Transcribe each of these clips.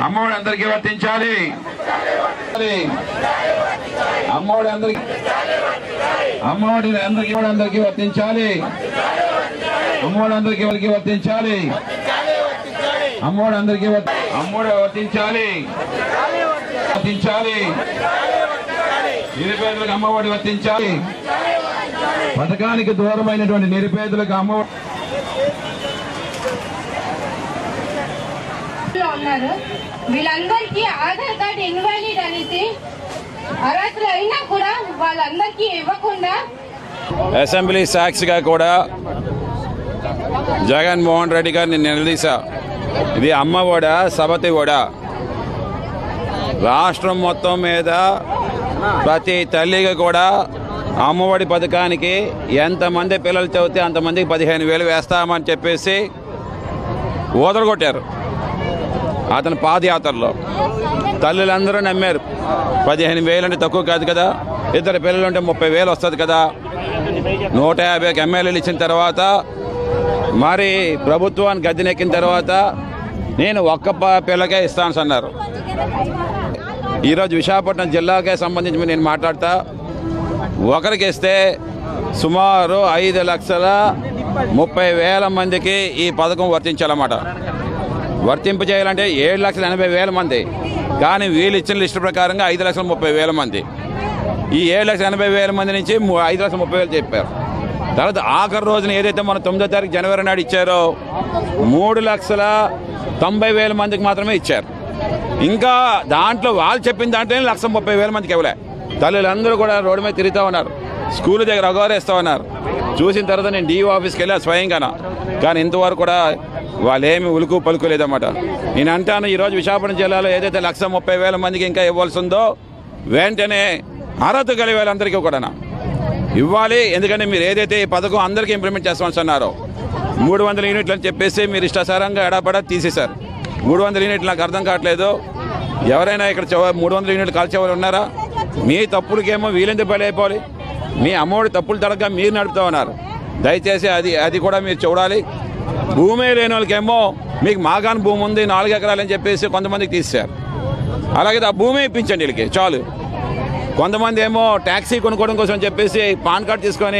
అమ్మఒడి అందరికీ వర్తించాలి అమ్మఒడి అందరికీ అమ్మఒడి అందరికీ కూడా అందరికీ వర్తించాలి అమ్మఒడి అందరికీ ఎవరికి వర్తించాలి అమ్మఒడి అందరికీ వర్- అమ్మఒడి వర్తించాలి వర్తించాలి నిరుపేదలకు అమ్మఒడి వర్తించాలి పథకానికి దూరమైనటువంటి నిరుపేదలకు అమ్మఒడి లో ఉన్నారు వీళ్ళందరికీ ఆధార్ కార్డు ఇన్వాలిడ్ అనేసి అర్హతలు అయినా కూడా వాళ్ళందరికీ ఇవ్వకుండా అసెంబ్లీ సాక్షిగా కూడా జగన్మోహన్ రెడ్డి గారిని నిలదీశా ఇది అమ్మ ఒడ సబతి ఒడ రాష్ట్రం మొత్తం మీద ప్రతి తల్లికి కూడా అమ్మఒడి పథకానికి ఎంతమంది పిల్లలు చదివితే అంతమందికి పదిహేను వేలు వేస్తామని చెప్పేసి ఊదరగొట్టారు అతని పాదయాత్రలో తల్లులందరూ నమ్మారు పదిహేను వేలు అంటే తక్కువ కాదు కదా ఇద్దరు పిల్లలు ఉంటే ముప్పై వేలు వస్తుంది కదా నూట యాభైకి ఎమ్మెల్యేలు ఇచ్చిన తర్వాత మరి ప్రభుత్వానికి గద్దెనెక్కిన తర్వాత నేను ఒక్క ప- పిల్లకే ఇస్తాను అన్నారు ఈరోజు విశాఖపట్నం జిల్లాకే సంబంధించి నేను మాట్లాడతా ఒకరికి ఇస్తే సుమారు ఐదు లక్షల ముప్పై వేల మందికి ఈ పథకం వర్తించాలన్నమాట వర్తింపు చేయాలంటే ఏడు లక్షల ఎనభై వేల మంది కానీ వీళ్ళు ఇచ్చిన లిస్టు ప్రకారంగా ఐదు లక్షల ముప్పై వేల మంది ఈ ఏడు లక్షల ఎనభై వేల మంది నుంచి ము- ఐదు లక్షల ముప్పై వేలు చెప్పారు తర్వాత ఆఖరి రోజున ఏదైతే మన తొమ్మిదో తారీఖు జనవరి నాడు ఇచ్చారో మూడు లక్షల తొంభై వేల మందికి మాత్రమే ఇచ్చారు ఇంకా దాంట్లో వాళ్ళు చెప్పిన దాంట్లోనే లక్ష ముప్పై వేల మందికి ఇవ్వలే తల్లులందరూ కూడా రోడ్డు మీద తిరుగుతూ ఉన్నారు స్కూల్ దగ్గర అగౌరేస్తూ ఉన్నారు చూసిన తర్వాత నేను డిఓ ఆఫీస్కి వెళ్ళా స్వయంగాన కానీ ఇంతవరకు కూడా వాళ్ళేమి ఉలుకు పలుకు లేదన్నమాట నేను అంటాను ఈరోజు విశాఖపట్నం జిల్లాలో ఏదైతే లక్ష ముప్పై వేల మందికి ఇంకా ఇవ్వాల్సి ఉందో వెంటనే అర్హత కలిగే వాళ్ళందరికీ కూడా ఇవ్వాలి ఎందుకంటే మీరు ఏదైతే ఈ పథకం అందరికీ ఇంప్లిమెంట్ చేస్తామని అన్నారో మూడు వందల యూనిట్లు అని చెప్పేసి మీరు ఇష్టాసారంగా ఎడాపడా తీసేశారు మూడు వందల యూనిట్లు నాకు అర్థం కావట్లేదు ఎవరైనా ఇక్కడ చెవ- మూడు వందల యూనిట్లు కాల్చేవారు ఉన్నారా మీ తప్పులకేమో వీలెందుకు బలి అయిపోవాలి మీ అమ్మఒడి తప్పులు తడగా మీరు నడుపుతా ఉన్నారు దయచేసి అది అది కూడా మీరు చూడాలి భూమి లేని వాళ్ళకేమో మీకు మాగాన్ భూమి ఉంది నాలుగు ఎకరాలని చెప్పేసి కొంతమందికి తీసేశారు అలాగే ఆ భూమి ఇప్పించండి వీళ్ళకి చాలు కొంతమంది ఏమో ట్యాక్సీ కొనుక్కోవడం కోసం చెప్పేసి పాన్ కార్డ్ తీసుకొని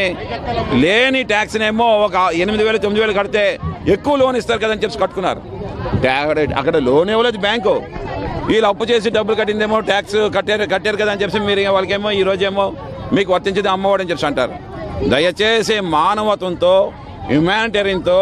లేని ట్యాక్సీని ఏమో ఒక ఎనిమిది వేలు తొమ్మిది వేలు కడితే ఎక్కువ లోన్ ఇస్తారు కదని చెప్పి కట్టుకున్నారు ట్యా- అక్కడ లోన్ ఇవ్వలేదు బ్యాంకు వీళ్ళు అప్పు చేసి డబ్బులు కట్టిందేమో ట్యాక్స్ కట్టారు కట్టారు కదా అని చెప్పి మీరు వాళ్ళకేమో ఈ రోజేమో మీకు వర్తించేది అమ్మఒడి అని చెప్పి అంటారు దయచేసి మానవత్వంతో హ్యుమానిటేరియన్తో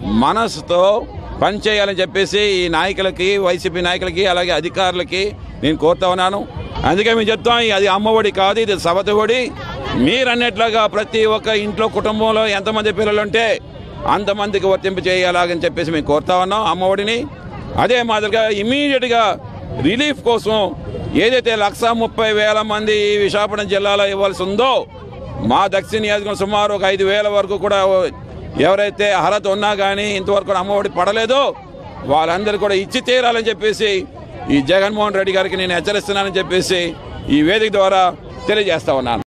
మనసుతో పనిచేయాలని చెప్పేసి ఈ నాయకులకి వైసీపీ నాయకులకి అలాగే అధికారులకి నేను కోరుతా ఉన్నాను అందుకే మేము చెప్తాం అది అమ్మఒడి కాదు ఇది సవతి ఒడి మీరు అన్నట్లుగా ప్రతి ఒక్క ఇంట్లో కుటుంబంలో ఎంతమంది పిల్లలు ఉంటే అంతమందికి వర్తింపు చేయాలని చెప్పేసి మేము కోరుతా ఉన్నాం అమ్మఒడిని అదే మాదిరిగా ఇమీడియట్గా రిలీఫ్ కోసం ఏదైతే లక్ష ముప్పై వేల మంది ఈ విశాఖపట్నం జిల్లాలో ఇవ్వాల్సి ఉందో మా దక్షిణ నియోజకవర్గం సుమారు ఒక ఐదు వేల వరకు కూడా ఎవరైతే అర్హత ఉన్నా కానీ ఇంతవరకు కూడా అమ్మఒడి పడలేదో వాళ్ళందరూ కూడా ఇచ్చి తీరాలని చెప్పేసి ఈ జగన్మోహన్ రెడ్డి గారికి నేను హెచ్చరిస్తున్నానని చెప్పేసి ఈ వేదిక ద్వారా తెలియజేస్తా ఉన్నాను